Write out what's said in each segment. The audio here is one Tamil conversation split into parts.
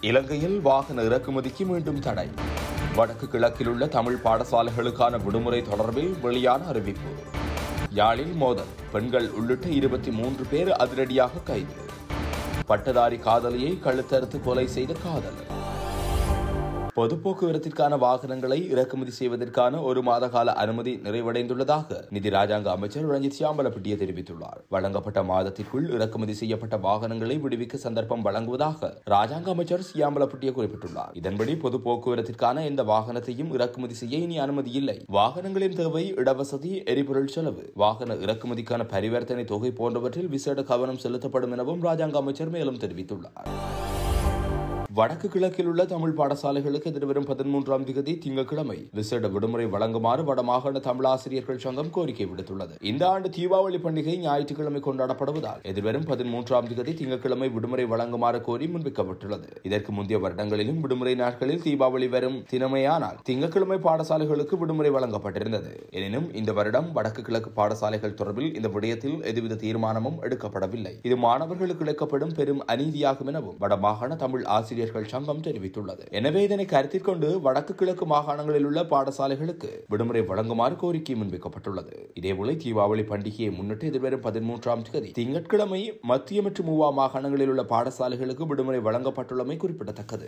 இலங்கையில் வாகன இறக்குமதிக்கு மீண்டும் தடை வடக்கு கிழக்கில் உள்ள தமிழ் பாடசாலைகளுக்கான விடுமுறை தொடர்பில் வெளியான அறிவிப்பு யாழில் மோதல் பெண்கள் உள்ளிட்ட இருபத்தி மூன்று பேர் அதிரடியாக கைது பட்டதாரி காதலியை கழுத்தறுத்து கொலை செய்த காதலர் பொது போக்குவரத்திற்கான வாகனங்களை இறக்குமதி செய்வதற்கான ஒரு மாத கால அனுமதி நிறைவடைந்துள்ளதாக நிதி ராஜாங்க அமைச்சர் ரஞ்சித் சியாம்பலப்பட்டிய தெரிவித்துள்ளார் வழங்கப்பட்ட மாதத்திற்குள் இறக்குமதி செய்யப்பட்ட வாகனங்களை விடுவிக்க சந்தர்ப்பம் வழங்குவதாக ராஜாங்க அமைச்சர் சியாம்பலப்பட்டிய குறிப்பிட்டுள்ளார் இதன்படி பொது போக்குவரத்திற்கான எந்த வாகனத்தையும் இறக்குமதி செய்ய இனி அனுமதி இல்லை வாகனங்களின் தேவை இடவசதி எரிபொருள் செலவு வாகன இறக்குமதிக்கான பரிவர்த்தனை தொகை போன்றவற்றில் விசேட கவனம் செலுத்தப்படும் எனவும் ராஜாங்க அமைச்சர் மேலும் தெரிவித்துள்ளார் வடக்கு கிழக்கில் உள்ள தமிழ் பாடசாலைகளுக்கு எதிர்வரும் பதிமூன்றாம் திகதி திங்கட்கிழமை விசேட விடுமுறை வழங்குமாறு வடமாகாண தமிழ் ஆசிரியர்கள் சங்கம் கோரிக்கை விடுத்துள்ளது இந்த ஆண்டு தீபாவளி பண்டிகை ஞாயிற்றுக்கிழமை கொண்டாடப்படுவதால் எதிர்வரும் பதிமூன்றாம் திகதி திங்கட்கிழமை விடுமுறை வழங்குமாறு கோரி முன்வைக்கப்பட்டுள்ளது இதற்கு முந்தைய வருடங்களிலும் விடுமுறை நாட்களில் தீபாவளி வரும் தினமையானால் திங்கட்கிழமை பாடசாலைகளுக்கு விடுமுறை வழங்கப்பட்டிருந்தது எனினும் இந்த வருடம் வடக்கு கிழக்கு பாடசாலைகள் தொடர்பில் இந்த விடயத்தில் எதுவித தீர்மானமும் எடுக்கப்படவில்லை இது மாணவர்களுக்கு இழைக்கப்படும் பெரும் அநீதியாகும் எனவும் வடமாகாண தமிழ் ஆசிரியர் ஆசிரியர்கள் சங்கம் தெரிவித்துள்ளது எனவே இதனை கருத்தில் கொண்டு வடக்கு கிழக்கு மாகாணங்களில் உள்ள பாடசாலைகளுக்கு விடுமுறை வழங்குமாறு கோரிக்கை முன்வைக்கப்பட்டுள்ளது இதேபோல தீபாவளி பண்டிகையை முன்னிட்டு எதிர்வரும் பதிமூன்றாம் தேதி திங்கட்கிழமை மத்திய மற்றும் மூவா மாகாணங்களில் உள்ள பாடசாலைகளுக்கு விடுமுறை வழங்கப்பட்டுள்ளமை குறிப்பிடத்தக்கது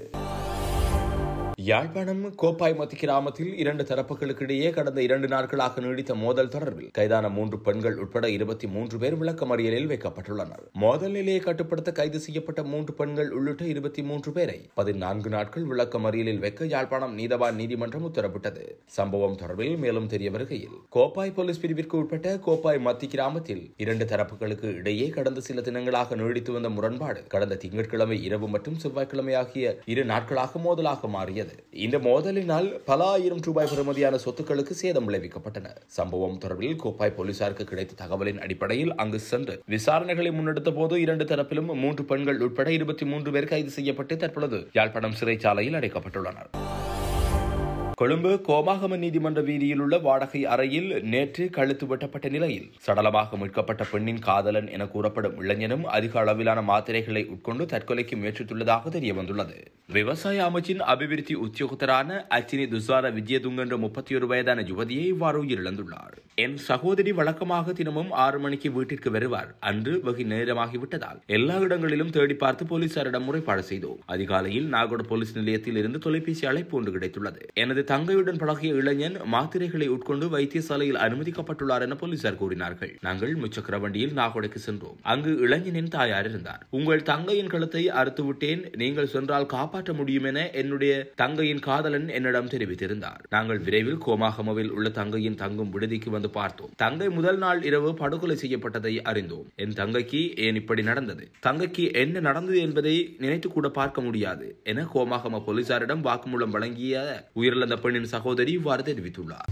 யாழ்ப்பாணம் கோப்பாய்மத்தி கிராமத்தில் இரண்டு தரப்புகளுக்கு இடையே கடந்த இரண்டு நாட்களாக நீடித்த மோதல் தொடர்பில் கைதான மூன்று பெண்கள் உட்பட இருபத்தி மூன்று பேர் விளக்கமறியலில் வைக்கப்பட்டுள்ளனர் மோதல் நிலையை கட்டுப்படுத்த கைது செய்யப்பட்ட மூன்று பெண்கள் உள்ளிட்ட இருபத்தி மூன்று பேரை பதினான்கு நாட்கள் விளக்கமறியலில் வைக்க யாழ்ப்பாணம் நீதவான் நீதிமன்றம் உத்தரவிட்டது சம்பவம் தொடர்பில் மேலும் தெரிய வருகையில் கோப்பாய் போலீஸ் பிரிவிற்கு உட்பட்ட கோப்பாய் மத்தி கிராமத்தில் இரண்டு தரப்புகளுக்கு இடையே கடந்த சில தினங்களாக நீடித்து வந்த முரண்பாடு கடந்த திங்கட்கிழமை இரவு மற்றும் செவ்வாய்க்கிழமை ஆகிய இரு நாட்களாக மோதலாக மாறியது இந்த மோதலினால் பல ஆயிரம் ரூபாய் பெறுமதியான சொத்துக்களுக்கு சேதம் விளைவிக்கப்பட்டன சம்பவம் தொடர்பில் கோப்பாய் போலீசாருக்கு கிடைத்த தகவலின் அடிப்படையில் அங்கு சென்று விசாரணைகளை முன்னெடுத்த போது இரண்டு தரப்பிலும் மூன்று பெண்கள் உட்பட இருபத்தி மூன்று பேர் கைது செய்யப்பட்டு தற்பொழுது யாழ்ப்பாணம் சிறைச்சாலையில் அடைக்கப்பட்டுள்ளனர் கொழும்பு கோமாகம நீதிமன்ற வீதியில் உள்ள வாடகை அறையில் நேற்று கழுத்து வெட்டப்பட்ட நிலையில் சடலமாக மீட்கப்பட்ட பெண்ணின் காதலன் என கூறப்படும் இளைஞனும் அதிக அளவிலான மாத்திரைகளை உட்கொண்டு தற்கொலைக்கு முயற்சித்துள்ளதாக தெரிய வந்துள்ளது விவசாய அமைச்சின் அபிவிருத்தி உத்தியோகத்தரான அச்சினி துசார விஜயதுங்க என்ற முப்பத்தி ஒரு வயதான யுவதியை இவ்வாறு உயிரிழந்துள்ளார் என் சகோதரி வழக்கமாக தினமும் ஆறு மணிக்கு வீட்டிற்கு வருவார் அன்று வெகு நேரமாகிவிட்டதால் எல்லா இடங்களிலும் தேடி பார்த்து போலீசாரிடம் முறைப்பாடு செய்தோம் அதிகாலையில் நாகோட போலீஸ் நிலையத்தில் இருந்து தொலைபேசி அழைப்பு ஒன்று கிடைத்துள்ளது எனது தங்கையுடன் பழகிய இளைஞன் மாத்திரைகளை உட்கொண்டு வைத்தியசாலையில் அனுமதிக்கப்பட்டுள்ளார் என போலீசார் கூறினார்கள் நாங்கள் முச்சக்கர வண்டியில் நாகோடைக்கு சென்றோம் அங்கு இளைஞனின் தாயார் இருந்தார் உங்கள் தங்கையின் கழுத்தை அறுத்து விட்டேன் நீங்கள் சென்றால் காப்பாற்ற முடியும் என என்னுடைய தங்கையின் காதலன் என்னிடம் தெரிவித்திருந்தார் நாங்கள் விரைவில் கோமாகமவில் உள்ள தங்கையின் தங்கும் விடுதிக்கு வந்து பார்த்தோம் தங்கை முதல் நாள் இரவு படுகொலை செய்யப்பட்டதை அறிந்தோம் என் தங்கைக்கு ஏன் இப்படி நடந்தது தங்கைக்கு என்ன நடந்தது என்பதை நினைத்து கூட பார்க்க முடியாது என கோமாகம போலீசாரிடம் வாக்குமூலம் வழங்கிய உயிரிழந்த பெண்ணின் சகோதரி இவ்வாறு தெரிவித்துள்ளார்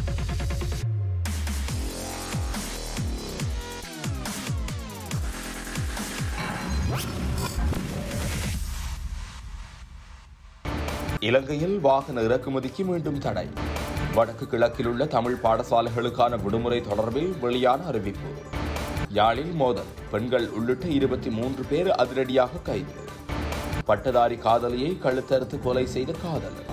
இலங்கையில் வாகன இறக்குமதிக்கு மீண்டும் தடை வடக்கு கிழக்கில் உள்ள தமிழ் பாடசாலைகளுக்கான விடுமுறை தொடர்பில் வெளியான அறிவிப்பு யாழில் மோதல் பெண்கள் உள்ளிட்ட இருபத்தி மூன்று பேர் அதிரடியாக கைது பட்டதாரி காதலியை கழுத்தறுத்து கொலை செய்த காதலர்